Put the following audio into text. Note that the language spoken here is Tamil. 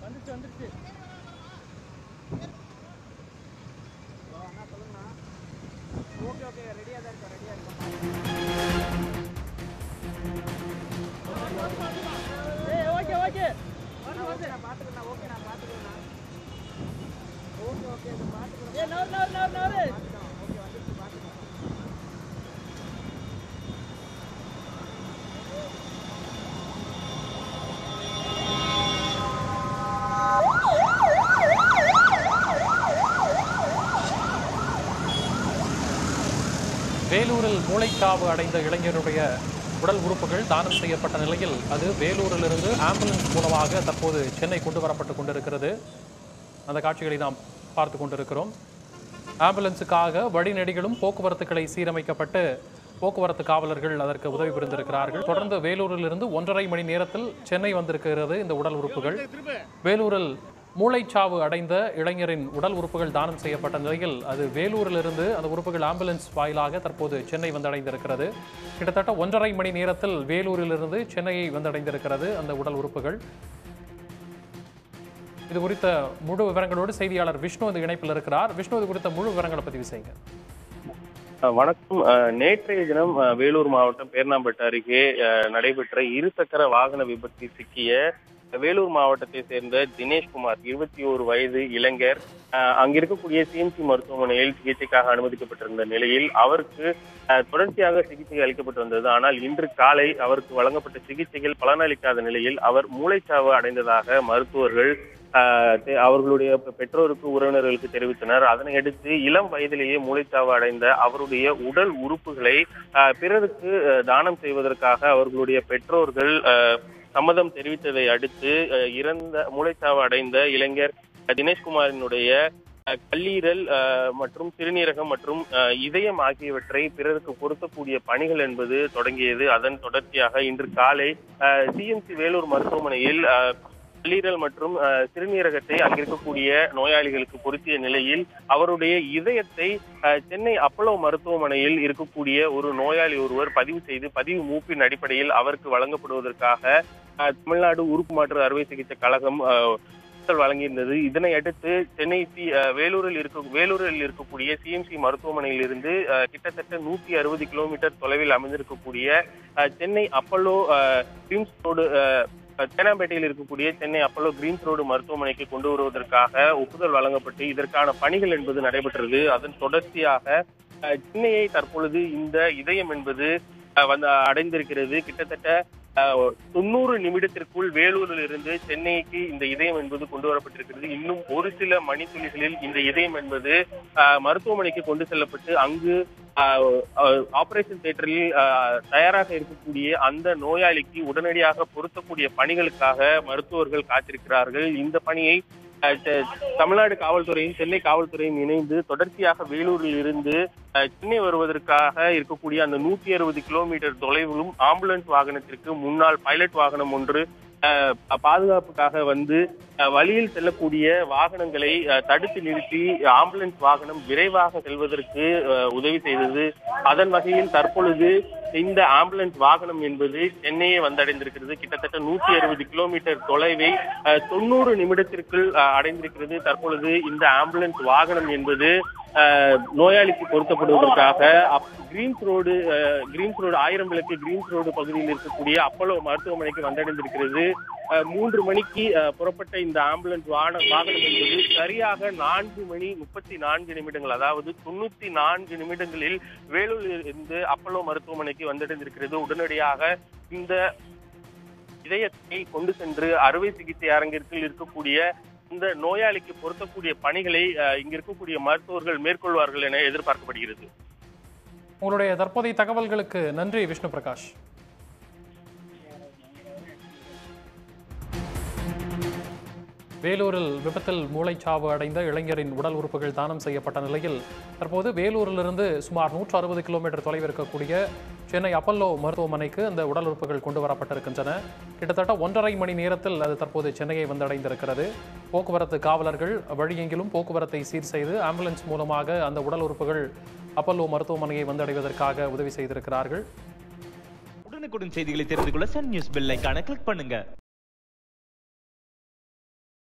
வந்துச்சு வந்துருச்சு ஓகே ஓகே ரெடியாக தான் இருக்கோம் ரெடியாக இருக்கோம் ஏய் ஓகே ஓகே ஓகே நான் பார்த்துக்கிறேன் ஓகே நான் பார்த்துக்கிறேன் ஓகே ஓகே இது பார்த்துக்கிறேன் ஏய் நவர் நவர் நவர் நவர் ஓகே வந்துருச்சு பார்த்துக்கிறேன் வேலூரில் மூளைக்காவு அடைந்த இளைஞருடைய உடல் உறுப்புகள் தானம் செய்யப்பட்ட நிலையில் அது வேலூரிலிருந்து ஆம்புலன்ஸ் மூலமாக தற்போது சென்னை கொண்டு வரப்பட்டு கொண்டிருக்கிறது அந்த காட்சிகளை நாம் பார்த்து கொண்டிருக்கிறோம் ஆம்புலன்ஸுக்காக வழிநெடுகிலும் போக்குவரத்துகளை சீரமைக்கப்பட்டு போக்குவரத்து காவலர்கள் அதற்கு உதவி புரிந்திருக்கிறார்கள் தொடர்ந்து வேலூரிலிருந்து ஒன்றரை மணி நேரத்தில் சென்னை வந்திருக்கிறது இந்த உடல் உறுப்புகள் வேலூரில் மூளைச்சாவு அடைந்த இளைஞரின் உடல் உறுப்புகள் தானம் செய்யப்பட்ட நிலையில் அது வேலூரிலிருந்து அந்த உறுப்புகள் ஆம்புலன்ஸ் வாயிலாக தற்போது சென்னை வந்தடைந்திருக்கிறது கிட்டத்தட்ட ஒன்றரை மணி நேரத்தில் வேலூரிலிருந்து சென்னையை வந்தடைந்திருக்கிறது அந்த உடல் உறுப்புகள் இது குறித்த முழு விவரங்களோடு செய்தியாளர் விஷ்ணு இந்த இணைப்பில் இருக்கிறார் விஷ்ணு இது குறித்த முழு விவரங்களை பதிவு செய்யுங்க அஹ் வணக்கம் அஹ் நேற்றைய தினம் அஹ் வேலூர் மாவட்டம் பேர்ணாம்பட்டு அருகே அஹ் நடைபெற்ற இருசக்கர வாகன விபத்தில் சிக்கிய வேலூர் மாவட்டத்தை சேர்ந்த தினேஷ்குமார் இருபத்தி ஓரு வயது இளைஞர் அஹ் அங்க இருக்கக்கூடிய சிஎம்சி மருத்துவமனையில் சிகிச்சைக்காக அனுமதிக்கப்பட்டிருந்த நிலையில் அவருக்கு அஹ் தொடர்ச்சியாக சிகிச்சை அளிக்கப்பட்டு வந்தது ஆனால் இன்று காலை அவருக்கு வழங்கப்பட்ட சிகிச்சைகள் பலனளிக்காத நிலையில் அவர் மூளைச்சாவு அடைந்ததாக மருத்துவர்கள் ஆஹ் தெ- அவர்களுடைய பெ- பெற்றோருக்கு உறவினர்களுக்கு தெரிவித்தனர் அதனை அடுத்து இளம் வயதிலேயே மூளைச்சாவு அடைந்த அவருடைய உடல் உறுப்புகளை ஆஹ் பிறருக்கு ஆஹ் தானம் செய்வதற்காக அவர்களுடைய பெற்றோர்கள் ஆஹ் சம்மதம் தெரிவித்ததை அடுத்து ஆஹ் இறந்த மூளைச்சாவு அடைந்த இளைஞர் தினேஷ்குமாரினுடைய ஆஹ் கல்லீரல் ஆஹ் மற்றும் சிறுநீரகம் மற்றும் ஆஹ் இதயம் ஆகியவற்றை பிறருக்கு பொருத்தக்கூடிய பணிகள் என்பது தொடங்கியது அதன் தொடர்ச்சியாக இன்று காலை சிஎம்சி வேலூர் மருத்துவமனையில் ஆஹ் கல்லீரல் மற்றும் அஹ், சிறுநீரகத்தை அங்கிருக்கக்கூடிய நோயாளிகளுக்கு பொருத்திய நிலையில் அவருடைய இதயத்தை அஹ், சென்னை அப்பலோ மருத்துவமனையில் இருக்கக்கூடிய ஒரு நோயாளி ஒருவர் பதிவு செய்து பதிவு மூப்பின் அடிப்படையில் அவருக்கு வழங்கப்படுவதற்காக அஹ், தமிழ்நாடு உறுப்பு மாற்று அறுவை சிகிச்சை கழகம் அஹ், ஒப்புதல் வழங்கியிருந்தது இதனை அடுத்து சென்னை சி அஹ், வேலூரில் இருக்க வேலூரில் இருக்கக்கூடிய சிஎம்சி மருத்துவமனையில் இருந்து அஹ், கிட்டத்தட்ட நூத்தி அறுபது கிலோமீட்டர் தொலைவில் அமைந்திருக்கக்கூடிய அஹ், சென்னை அப்பல்லோ அஹ், கிம்ஸ் ரோடு அஹ், தேனாம்பேட்டையில் இருக்கக்கூடிய சென்னை அப்பல்லோ கிரீன்ஸ் ரோடு மருத்துவமனைக்கு கொண்டு வருவதற்காக ஒப்புதல் வழங்கப்பட்டு இதற்கான பணிகள் என்பது நடைபெற்றது அதன் தொடர்ச்சியாக அஹ், சென்னையை தற்பொழுது இந்த இதயம் என்பது அஹ், வந்து அடைந்திருக்கிறது கிட்டத்தட்ட அஹ், தொண்ணூறு நிமிடத்திற்குள் வேலூரில் இருந்து சென்னைக்கு இந்த இதயம் என்பது கொண்டு வரப்பட்டிருக்கிறது இன்னும் ஒரு சில மணித்துளிகளில் இந்த இதயம் என்பது அஹ், மருத்துவமனைக்கு கொண்டு செல்லப்பட்டு அங்கு ஆபரேஷன் தியேட்டரில் அஹ், தயாராக இருக்கக்கூடிய அந்த நோயாளிக்கு உடனடியாக பொருத்தக்கூடிய பணிகளுக்காக மருத்துவர்கள் காத்திருக்கிறார்கள் இந்த பணியை அஹ், செ- தமிழ்நாடு காவல்துறையும் சென்னை காவல்துறையும் இணைந்து தொடர்ச்சியாக வேலூரில் இருந்து அஹ், சென்னை வருவதற்காக இருக்கக்கூடிய அந்த நூத்தி அறுபது கிலோமீட்டர் தொலைவிலும் ஆம்புலன்ஸ் வாகனத்திற்கு முன்னால் பைலட் வாகனம் ஒன்று அஹ், பாதுகாப்புக்காக வந்து அஹ், வழியில் செல்லக்கூடிய வாகனங்களை அஹ், தடுத்து நிறுத்தி ஆம்புலன்ஸ் வாகனம் விரைவாக செல்வதற்கு அஹ், உதவி செய்தது அதன் வகையில் தற்பொழுது இந்த ஆம்புலன்ஸ் வாகனம் என்பது சென்னையை வந்தடைந்திருக்கிறது கிட்டத்தட்ட நூத்தி அறுபது கிலோமீட்டர் தொலைவை அஹ், தொண்ணூறு நிமிடத்திற்குள் அஹ், அடைந்திருக்கிறது தற்பொழுது இந்த ஆம்புலன்ஸ் வாகனம் என்பது அஹ், நோயாளிக்கு பொருத்தப்படுவதற்காக அப்- கிரீன்ஸ் ரோடு அஹ், கிரீன்ஸ் ரோடு ஆயிரம் விளக்கு கிரீன்ஸ் ரோடு பகுதியில் இருக்கக்கூடிய அப்பல்லோ மருத்துவமனைக்கு வந்தடைந்திருக்கிறது அஹ், மூன்று மணிக்கு அஹ், புறப்பட்ட இந்த ஆம்புலன்ஸ் வாகன வாகனம் என்பது சரியாக நான்கு மணி முப்பத்தி நான்கு நிமிடங்கள் அதாவது தொண்ணூத்தி நான்கு நிமிடங்களில் வேலூரில் இருந்து அப்பல்லோ மருத்துவமனைக்கு வந்தடைந்திருக்கிறது உடனடியாக இந்த இதயத்தை கொண்டு சென்று அறுவை சிகிச்சை அரங்கிற்குள் இருக்கக்கூடிய இந்த நோயாளிக்கு பொருத்தக்கூடிய பணிகளை அஹ், இங்க இருக்கக்கூடிய மருத்துவர்கள் மேற்கொள்வார்கள் என எதிர்பார்க்கப்படுகிறது உங்களுடைய தற்போதைய தகவல்களுக்கு நன்றி விஷ்ணு பிரகாஷ் வேலூரில் விபத்தில் மூளைச்சாவு அடைந்த இளைஞரின் உடல் உறுப்புகள் தானம் செய்யப்பட்ட நிலையில் தற்போது வேலூரிலிருந்து சுமார் நூற்று அறுபது கிலோமீட்டர் தொலைவில் இருக்கக்கூடிய சென்னை அப்பல்லோ மருத்துவமனைக்கு அந்த உடல் உறுப்புகள் கொண்டு வரப்பட்டிருக்கின்றன கிட்டத்தட்ட ஒன்றரை மணி நேரத்தில் அது தற்போது சென்னையை வந்தடைந்திருக்கிறது போக்குவரத்து காவலர்கள் வழியெங்கிலும் போக்குவரத்தை சீர் செய்து ஆம்புலன்ஸ் மூலமாக அந்த உடல் உறுப்புகள் அப்பல்லோ மருத்துவமனையை வந்தடைவதற்காக உதவி செய்திருக்கிறார்கள் உடனுக்குடன் செய்திகளை தெரிந்து கொள்ள சன் நியூஸ் பெல் ஐகானை கிளிக் பண்ணுங்க